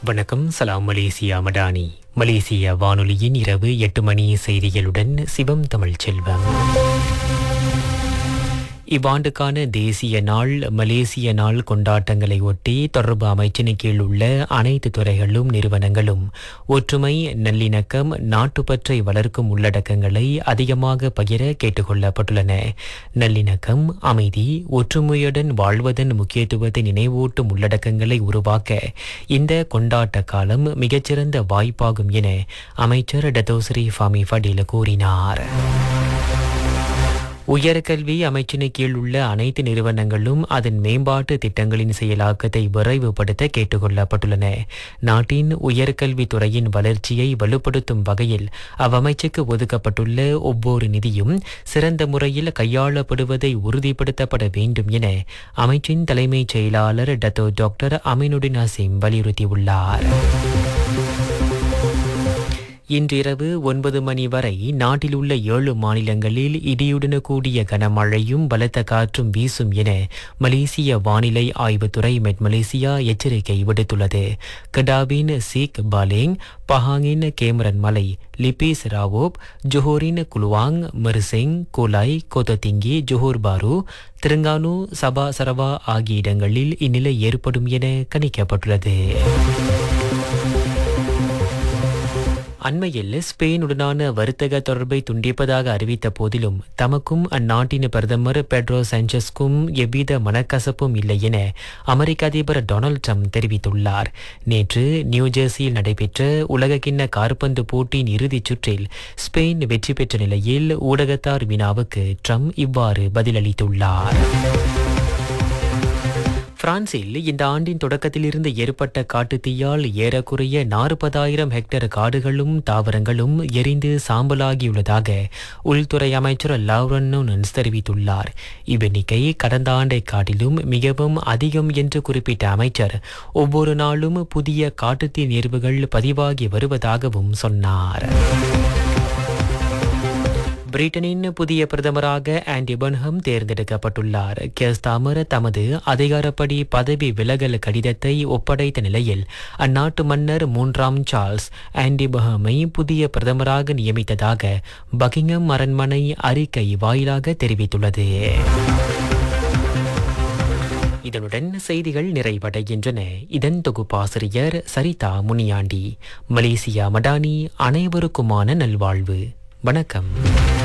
வணக்கம் சலாம் மலேசியா மடானி மலேசிய வானொலியின் இரவு எட்டு மணி செய்திகளுடன் சிவம் தமிழ் செல்வம் இவ்வாண்டுக்கான தேசிய நாள் மலேசிய நாள் கொண்டாட்டங்களை ஒட்டி தொடர்பு அமைச்சின் கீழ் உள்ள அனைத்து துறைகளும் நிறுவனங்களும் ஒற்றுமை நல்லிணக்கம் நாட்டுப்பற்றை வளர்க்கும் உள்ளடக்கங்களை அதிகமாக பகிர கேட்டுக்கொள்ளப்பட்டுள்ளன நல்லிணக்கம் அமைதி ஒற்றுமையுடன் வாழ்வதன் முக்கியத்துவத்தை நினைவூட்டும் உள்ளடக்கங்களை உருவாக்க இந்த கொண்டாட்ட காலம் மிகச்சிறந்த வாய்ப்பாகும் என அமைச்சர் டத்தோஸ்ரீ ஃபாமி ஃபடில் கூறினார் உயர்கல்வி அமைச்சின் கீழ் உள்ள அனைத்து நிறுவனங்களும் அதன் மேம்பாட்டு திட்டங்களின் செயலாக்கத்தை விரைவுபடுத்த கேட்டுக்கொள்ளப்பட்டுள்ளன நாட்டின் உயர்கல்வி துறையின் வளர்ச்சியை வலுப்படுத்தும் வகையில் அவ்வமைச்சுக்கு ஒதுக்கப்பட்டுள்ள ஒவ்வொரு நிதியும் சிறந்த முறையில் கையாளப்படுவதை உறுதிப்படுத்தப்பட வேண்டும் என அமைச்சின் தலைமைச் செயலாளர் டத்தோ டாக்டர் அமினுடின் ஹசீம் வலியுறுத்தியுள்ளார் இன்றிரவு ஒன்பது மணி வரை நாட்டில் உள்ள ஏழு மாநிலங்களில் இடியுடன் கூடிய கனமழையும் பலத்த காற்றும் வீசும் என மலேசிய வானிலை ஆய்வுத்துறை மெட் மலேசியா எச்சரிக்கை விடுத்துள்ளது கடாவின் சீக் பாலேங் பஹாங்கின் கேமரன் மலை லிபிஸ் ராவோப் ஜோஹோரின் Kluang Mersing Kulai Kota Tinggi Johor Bahru Terengganu Sabah Sarawak ஆகிய இடங்களில் இந்நிலை ஏற்படும் என கணிக்கப்பட்டுள்ளது அண்மையில் ஸ்பெயினுடனான வர்த்தக தொடர்பை துண்டிப்பதாக அறிவித்த போதிலும் தமக்கும் அந்நாட்டின் பிரதமர் பெட்ரோ சாnchez-க்கும் எவ்வித மனக்கசப்பும் இல்லை என அமெரிக்க அதிபர் டொனால்ட் ட்ரம்ப் தெரிவித்துள்ளார் நேற்று நியூஜெர்சியில் நடைபெற்ற உலகக்கிண்ண காற்பந்து போட்டியின் இறுதிச் சுற்றில் ஸ்பெயின் வெற்றி பெற்ற நிலையில் ஊடகத்தார் வினாவுக்கு ட்ரம்ப் இவ்வாறு பதிலளித்துள்ளார் பிரான்சில் இந்த ஆண்டின் தொடக்கத்திலிருந்து ஏற்பட்ட காட்டுத்தீயால் ஏறக்குறைய நாற்பதாயிரம் ஹெக்டேர் காடுகளும் தாவரங்களும் எரிந்து சாம்பலாகியுள்ளதாக உள்துறை அமைச்சர் லாவ்ரன்ஸ் தெரிவித்துள்ளார் இவ்வெண்ணிக்கை கடந்த ஆண்டை காட்டிலும் மிகவும் அதிகம் என்று குறிப்பிட்ட அமைச்சர் ஒவ்வொரு நாளும் புதிய காட்டுத்தீ நேர்வுகள் பதிவாகி வருவதாகவும் சொன்னார் பிரிட்டனின் புதிய பிரதமராக ஆண்டி பன்ஹம் தேர்ந்தெடுக்கப்பட்டுள்ளார் கேஸ்தாமர் தமது அதிகாரப்படி பதவி விலகல் கடிதத்தை ஒப்படைத்த நிலையில் அந்நாட்டு மன்னர் மூன்றாம் சார்ல்ஸ் ஆண்டி பஹமை புதிய பிரதமராக நியமித்ததாக பக்கிங்ஹம் அரண்மனை அறிக்கை வாயிலாக தெரிவித்துள்ளது இதனுடன் செய்திகள் நிறைவடைகின்றன இதன் தொகுப்பாசிரியர் சரிதா முனியாண்டி மலேசியா மடானி அனைவருக்குமான நல்வாழ்வு வணக்கம்